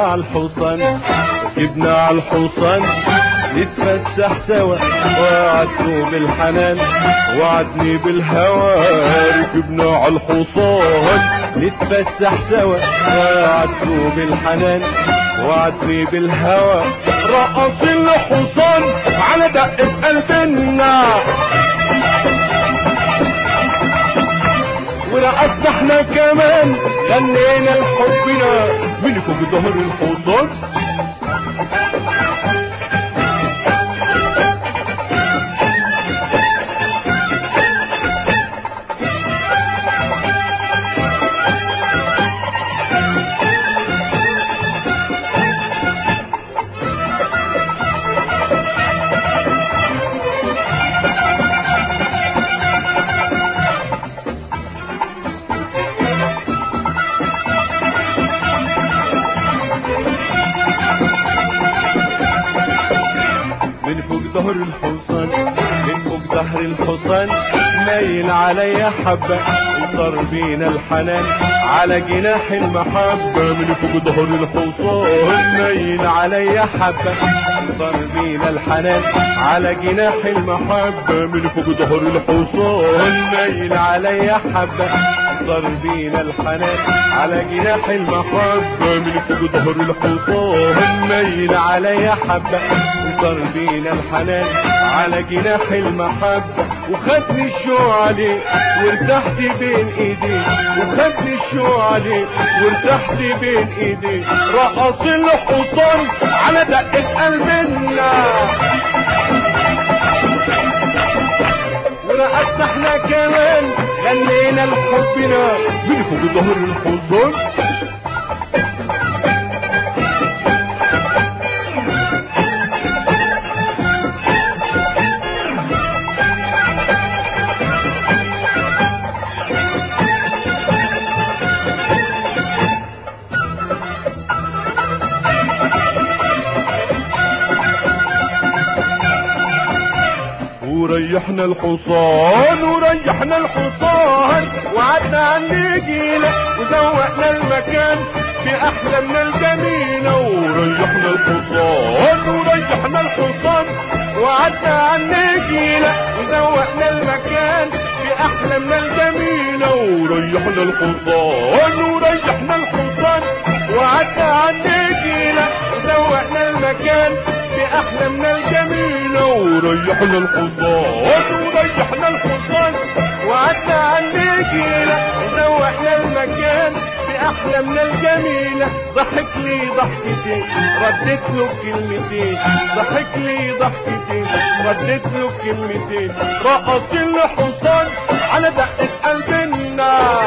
على الحصان ركبنا على الحصان نتفسح سوا وعدته بالحنان وعدني بالهوى ركبنا على الحصان نتفسح سوا وعدته بالحنان وعدني بالهوى رقص الحصان على دقة قلبنا ورقصنا احنا كمان غنينا لحبنا من فوق ظهر الحصان من فوق ظهر الحصان من فوق ظهر الحصان مايل عليا حبة وصار بينا الحنان على جناح المحبة من فوق ظهر الحصان مايل عليا حبة وصار بينا الحنان على جناح المحبة من فوق ظهر الحصان مايل عليا حبة صار بينا الحنان على جناح المحبة من فوق ظهر الحصان مايل عليا حبة صار بينا الحنان على جناح المحبة وخدني الشوق عليه وارتحت بين ايديه وخدني الشوق عليه وارتحت بين ايديه رقص الحصان على دقة قلبنا ورقصنا احنا كمان غنينا لحبنا من فوق ظهر الحصان وريحنا الحصان وريحنا الحصان وعدنا عن نجيلة وزوقنا المكان بأحلامنا الجميلة وريحنا الحصان وريحنا الحصان وعدنا عن نجيلة وزوقنا المكان بأحلامنا الجميلة وريحنا الحصان وريحنا الحصان وعدنا عن نجيلة وزوقنا المكان بأحلامنا الجميلة وريحنا الحصان وريحنا الحصان وعدنا عن نجيلة وزوقنا المكان بأحلامنا الجميلة ضحك لي ضحكتين ردت له كلمتين ضحك لي ضحكتين ردت له كلمتين رقص الحصان على دقة قلبنا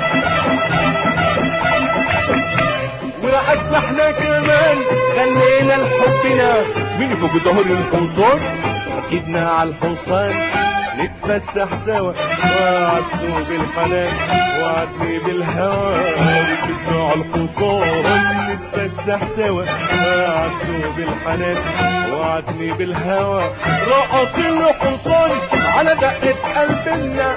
ورقصنا احنا كمان غنينا لحبنا من فوق ظهر الحصان ركبنا على الحصان نتفسح سوا وعدته بالحنان وعدني بالهوى ركبنا على الحصان نتفسح سوا وعدته بالحنان وعدني بالهوى رقص الحصان على دقة قلبنا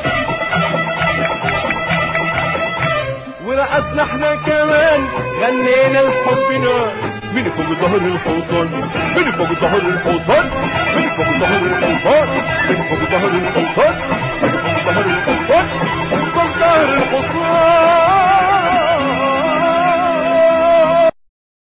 ورقصنا احنا كمان غنينا لحبنا من فوق ظهر الحصان من فوق ظهر الحصان من فوق ظهر الحصان من فوق ظهر